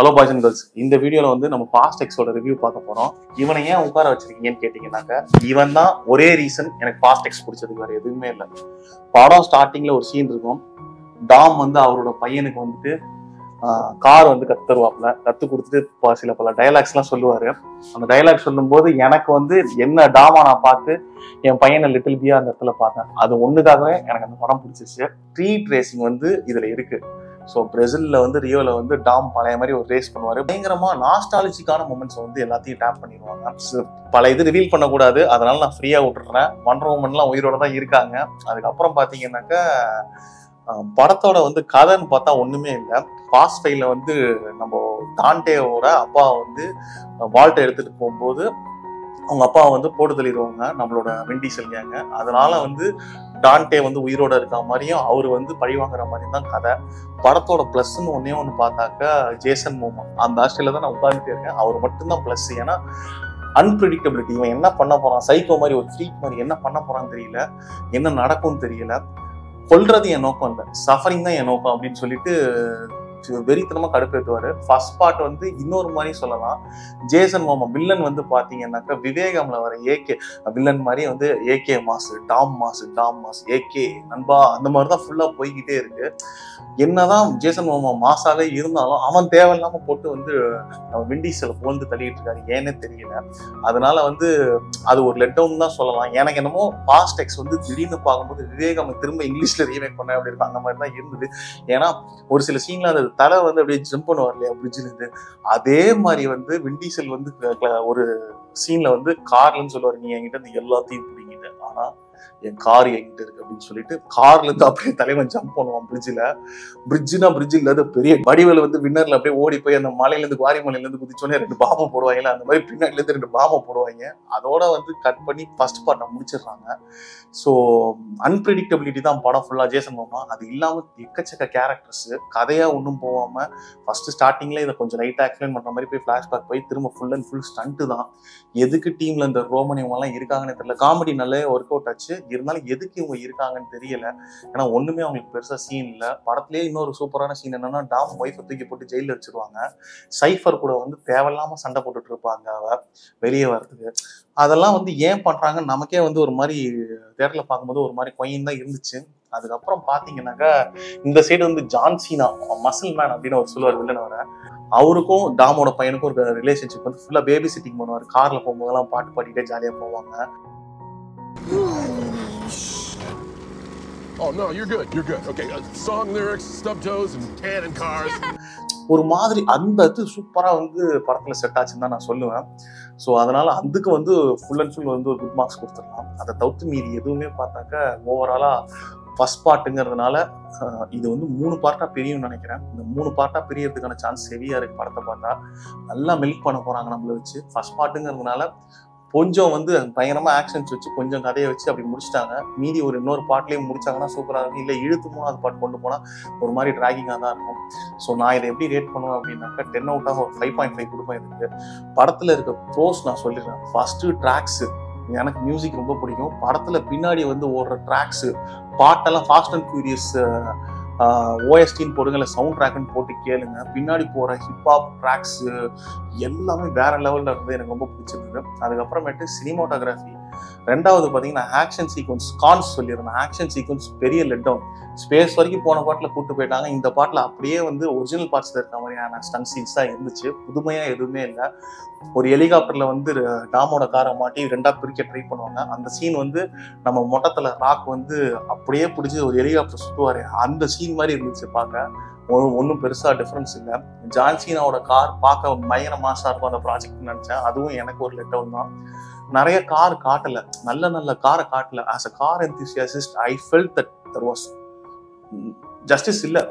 Hello boys and girls இந்த வீடியோல வந்து நம்ம ஃபாஸ்ட் எக்ஸோட ரிவ்யூ பார்க்க போறோம் இவனை ஏன் உட்கார வச்சிருக்கீங்கன்னு கேட்டீங்கன்னாக்க இவன் தான் ஒரே ரீசன் எனக்கு ஃபாஸ்ட் எக்ஸ் பிடிச்சதுக்கு வேற எதுவுமே இல்லை படம் ஸ்டார்டிங்ல ஒரு சீன் இருக்கும் டாம் வந்து அவரோட பையனுக்கு வந்துட்டு கார் வந்து கத்து தருவாப்புல கத்து கொடுத்துட்டு ப- சில பல டைலாக்ஸ்லாம் சொல்லுவாரு அந்த டைலாக் சொல்லும்போது எனக்கு வந்து என்ன டாமா நான் பார்த்து என் பையனை லிட்டில் பியா அந்த இடத்துல பார்த்தேன் அது ஒண்ணுக்காகவே எனக்கு அந்த படம் பிடிச்சிருச்சு ஸ்ட்ரீட் ரேசிங் வந்து இதுல இருக்கு ஸோ பிரேசில்ல வந்து ரியோல வந்து டாம் பழைய மாதிரி ஒரு ரேஸ் பண்ணுவாரு பயங்கரமா நாஸ்டாலஜிக்கான மூமெண்ட்ஸ் வந்து எல்லாத்தையும் டேப் பண்ணிடுவாங்க So, பல இது ரிவீல் பண்ணக்கூடாது அதனால நான் ஃப்ரீயா விட்டுறேன் ஒன்றரை உமன்லாம் உயிரோட தான் இருக்காங்க அதுக்கப்புறம் பாத்தீங்கன்னாக்கா அஹ், படத்தோட வந்து கதைன்னு பார்த்தா ஒண்ணுமே இல்லை ஃபாஸ்ட் ஃபைவ்ல வந்து நம்ம டான்டேவோட அப்பா வந்து வால்ட்டை எடுத்துட்டு போகும்போது அவங்க அப்பா வந்து போட்டு தள்ளிடுவாங்க நம்மளோட விண்டீசல் கேங்க அதனால வந்து டான்டே வந்து உயிரோட இருக்க மாதிரியும் அவர் வந்து பழி வாங்குற மாதிரியும் தான் கதை படத்தோட ப்ளஸ்ன்னு ஒன்னே ஒன்று பார்த்தாக்கா ஜேசன் மோமா அந்த ஆஸ்திரேலியா தான் நான் உட்கார்ந்துட்டே இருக்கேன் அவர் மட்டும்தான் ப்ளஸ் ஏன்னா அன்பிரிடிக்டபிலிட்டி இவன் என்ன பண்ண போறான் சைக்கோ மாதிரி ஒரு ஃப்ரீக் மாதிரி என்ன பண்ண போறான்னு தெரியல என்ன நடக்கும்னு தெரியல கொல்றது என் நோக்கம் இல்லை சஃபரிங் தான் என் நோக்கம் அப்படின்னு சொல்லிட்டு வெறித்தனமா கடுப்பேற்றுவாரு ஃபர்ஸ்ட் பார்ட் வந்து இன்னொரு மாதிரி சொல்லலாம் ஜேசன் மோமா வில்லன் வந்து பாத்தீங்கன்னாக்கா விவேகம்ல வர ஏகே வில்லன் மாதிரி வந்து ஏகே மாசு டாம் மாசு டாம் மாசு ஏகே நண்பா அந்த மாதிரி தான் ஃபுல்லா போய்கிட்டே இருக்கு என்னதான் ஜேசன் மோமா மாசாவே இருந்தாலும் அவன் தேவையில்லாம போட்டு வந்து நம்ம விண்டீஸ்ல புகழ்ந்து தள்ளிட்டு இருக்காரு ஏன்னே தெரியல அதனால வந்து அது ஒரு லெட் டவுன் தான் சொல்லலாம் எனக்கு என்னமோ பாஸ்ட் எக்ஸ் வந்து திடீர்னு பார்க்கும்போது விவேகம் திரும்ப இங்கிலீஷ்ல ரீமேக் பண்ண அப்படி இருக்கும் அந்த மாதிரி தான் இருந்தது ஏன்னா ஒரு சில சீன்ல அந்த தலை வந்து அப்படியே ஜம்ப் பண்ணுவார் இல்லையா பிரிட்ஜில் இருந்து அதே மாதிரி வந்து விண்டீசல் வந்து க- க- ஒரு சீன்ல வந்து கார்லன்னு சொல்லுவாரு நீ என்கிட்ட இருந்து எல்லாத்தையும் பிடிங்கிட்ட ஆனா என் கார் என்கிட்ட இருக்கு அப்படின்னு சொல்லிட்டு கார்ல இருந்து அப்படியே தலைவன் ஜம்ப் பண்ணுவான் பிரிட்ஜில் பிரிட்ஜுனா பிரிட்ஜ் இல்லாத பெரிய வடிவேல வந்து வின்னர்ல அப்படியே ஓடி போய் அந்த மலையில இருந்து குவாரி மலையில இருந்து குதிச்சோடனே ரெண்டு பாம்பை போடுவாங்கல்ல அந்த மாதிரி பின்னாடில இருந்து ரெண்டு பாம்பை போடுவாங்க அதோட வந்து கட் பண்ணி ஃபர்ஸ்ட் பார்ட்டை முடிச்சிடுறாங்க ஸோ அன்பிரிடிக்டபிலிட்டி தான் படம் ஃபுல்லா ஜேசன் மாமா அது இல்லாம எக்கச்சக்க கேரக்டர்ஸ் கதையா ஒன்றும் போகாம ஃபர்ஸ்ட் ஸ்டார்டிங்ல இதை கொஞ்சம் லைட்டா எக்ஸ்பிளைன் பண்ற மாதிரி போய் ஃபிளாஷ்பேக் போய் திரும்ப ஃபுல் அண்ட் ஃபுல் ஸ்டண்ட் தான் எதுக்கு டீம்ல இந்த ரோமன் இவங்க எல்லாம் இருக்காங்கன்னு தெரியல காமெடி நல்லா ஒர்க் அவுட் ஆச்சு இருந்தாலும் எதுக்கு இவங்க இருக்காங்கன்னு தெரியல ஏன்னா ஒண்ணுமே அவங்களுக்கு பெருசா சீன் இல்ல படத்துலயே இன்னொரு சூப்பரான சீன் என்னன்னா டாம் ஒய்ஃபை தூக்கி போட்டு ஜெயில வச்சிருவாங்க சைஃபர் கூட வந்து தேவையில்லாம சண்டை போட்டுட்டு இருப்பாங்க அவ வெளியே வர்றதுக்கு அதெல்லாம் வந்து ஏன் பண்றாங்கன்னு நமக்கே வந்து ஒரு மாதிரி தேட்டர்ல பார்க்கும்போது ஒரு மாதிரி கொயின் தான் இருந்துச்சு அதுக்கப்புறம் பாத்தீங்கன்னாக்கா இந்த சைடு வந்து ஜான் சீனா மசில் மேன் அப்படின்னு அவர் சொல்லுவார் வில்லன் வர அவருக்கும் டாமோட பையனுக்கும் ஒரு ரிலேஷன்ஷிப் வந்து ஃபுல்லா பேபி சிட்டிங் பண்ணுவார் கார்ல போகும்போதெல்லாம் பாட்டு பாடிட்டே ஜாலியா போவாங்க Oh no, you're good. You're good. Okay, uh, song lyrics, stub toes, and cannon cars. ஒரு மாதிரி அந்த இது சூப்பரா வந்து படத்துல செட் ஆச்சுன்னு தான் நான் சொல்லுவேன் ஸோ அதனால அதுக்கு வந்து ஃபுல் அண்ட் ஃபுல் வந்து ஒரு குட் மார்க்ஸ் கொடுத்துடலாம் அதை தவிர்த்து மீதி எதுவுமே பார்த்தாக்க ஓவராலா ஃபர்ஸ்ட் பார்ட்டுங்கிறதுனால அஹ், இது வந்து மூணு பார்ட்டா பிரியும்னு நினைக்கிறேன் இந்த மூணு பார்ட்டா பிரியறதுக்கான சான்ஸ் ஹெவியா இருக்கு படத்தை பார்த்தா நல்லா மில்க் பண்ண போறாங்க நம்மள வச்சு ஃபர்ஸ்ட் பார்ட்டுங்கிறதுனால கொஞ்சம் வந்து பயங்கரமா ஆக்ஷன்ஸ் வச்சு கொஞ்சம் கதையை வச்சு அப்படி முடிச்சிட்டாங்க மீதி ஒரு இன்னொரு பாட்லயும் முடிச்சாங்கன்னா சூப்பரா இருக்கும் இல்லை இழுத்து மூணாவது பாட்டு கொண்டு போனா ஒரு மாதிரி டிராகிங்காக தான் இருக்கும் ஸோ நான் இதை எப்படி ரேட் பண்ணுவேன் அப்படின்னாக்கா டென் அவுட் ஆஃப் ஒரு ஃபைவ் பாயிண்ட் ஃபைவ் கொடுப்பேன் இதுக்கு படத்தில் இருக்க ப்ரோஸ் நான் சொல்லிடுறேன் ஃபர்ஸ்ட்டு ட்ராக்ஸு எனக்கு மியூசிக் ரொம்ப பிடிக்கும் படத்தில் பின்னாடி வந்து ஓடுற ட்ராக்ஸு பாட்டெல்லாம் ஃபாஸ்ட் அண்ட் ஃபியூரியஸ் ஓஎஸ்டின்னு போடுங்க இல்லை சவுண்ட் ட்ராக்னு போட்டு கேளுங்க பின்னாடி போகிற ஹிப்ஹாப் ட்ராக்ஸு எல்லாமே வேற லெவலில் இருந்தது எனக்கு ரொம்ப பிடிச்சிருந்தது அதுக்கப்புறமேட்டு சினிமாட்டோகிராஃபி ரெண்டாவது பார்த்தீங்கன்னா ஆக்ஷன் சீக்வன்ஸ் கான்ஸ் சொல்லியிருந்தேன் ஆக்ஷன் சீக்வன்ஸ் பெரிய லெட் டவுன் ஸ்பேஸ் வரைக்கும் போன பாட்டில் கூட்டு போயிட்டாங்க இந்த பாட்டில் அப்படியே வந்து ஒரிஜினல் பார்ட்ஸில் இருக்க மாதிரியான ஸ்டன் சீன்ஸ் தான் இருந்துச்சு புதுமையாக எதுவுமே இல்லை ஒரு ஹெலிகாப்டரில் வந்து டாமோட காரை மாட்டி ரெண்டாக பிரிக்க ட்ரை பண்ணுவாங்க அந்த சீன் வந்து நம்ம மொட்டத்தில் ராக் வந்து அப்படியே பிடிச்சி ஒரு ஹெலிகாப்டர் சுற்றுவார் அந்த சீன் மாதிரி இருந்துச்சு பார்க்க ஒன்றும் பெருசாக டிஃப்ரென்ஸ் இல்லை ஜான்சீனாவோட கார் பார்க்க பயங்கர மாசாக இருக்கும் அந்த ப்ராஜெக்ட் நினச்சேன் அதுவும் எனக்கு ஒரு லெட் டவுன் தான் நிறைய கார் காட்டல நல்ல நல்ல காரை காட்டல as a car enthusiast I felt that there was justice இல்ல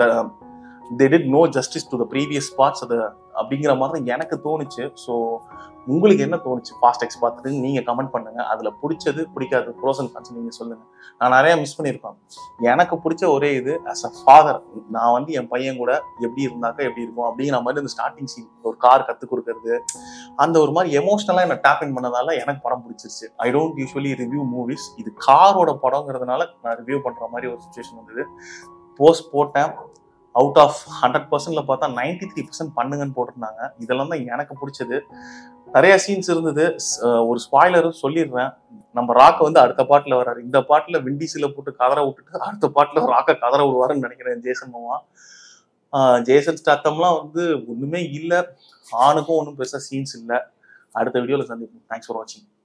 they did no justice to the previous parts அது அப்படிங்கிற மாதிரி தான் எனக்கு தோணுச்சு ஸோ உங்களுக்கு என்ன தோணுச்சு ஃபாஸ்ட் எக்ஸ் பார்த்துட்டு நீங்க கமெண்ட் பண்ணுங்க அதுல பிடிச்சது பிடிக்காது ப்ரோஸ் அண்ட் கான்ஸ் நீங்க சொல்லுங்க நான் நிறைய மிஸ் பண்ணியிருப்பேன் எனக்கு பிடிச்ச ஒரே இது ஆஸ் அ ஃபாதர் நான் வந்து என் பையன் கூட எப்படி இருந்தாக்கா எப்படி இருக்கும் அப்படிங்கிற மாதிரி இந்த ஸ்டார்டிங் சீன் ஒரு கார் கற்றுக் கொடுக்கறது அந்த ஒரு மாதிரி எமோஷனலாக என்ன டேப் இன் பண்ணதால எனக்கு படம் பிடிச்சிருச்சு I don't usually review movies இது காரோட படங்கிறதுனால நான் ரிவ்யூ பண்ற மாதிரி ஒரு சுச்சுவேஷன் வந்தது போஸ்ட் போட்டேன் அவுட் ஆஃப் ஹண்ட்ரட் பர்சன்ட்ல பார்த்தா நைன்டி த்ரீ பர்சன்ட் பண்ணுங்கன்னு போட்டிருந்தாங்க இதெல்லாம் தான் எனக்கு பிடிச்சது நிறைய சீன்ஸ் இருந்தது ஸ்- அஹ் ஒரு ஸ்பாய்லரும் சொல்லிடுறேன் நம்ம ராக்க வந்து அடுத்த பாட்டுல வர்றாரு இந்த பாட்டுல விண்டிசில போட்டு கதற விட்டுட்டு அடுத்த பாட்டுல ராக்க கதற விடுவாருன்னு நினைக்கிறேன் ஜேசன் மாமா ஆஹ் ஜேசன் ஸ்டாத்தம்லாம் வந்து ஒண்ணுமே இல்லை ஆணுக்கும் ஒன்றும் பெருசா சீன்ஸ் இல்லை அடுத்த வீடியோல சந்திப்போம் தேங்க்ஸ் ஃபார் வாட்சிங்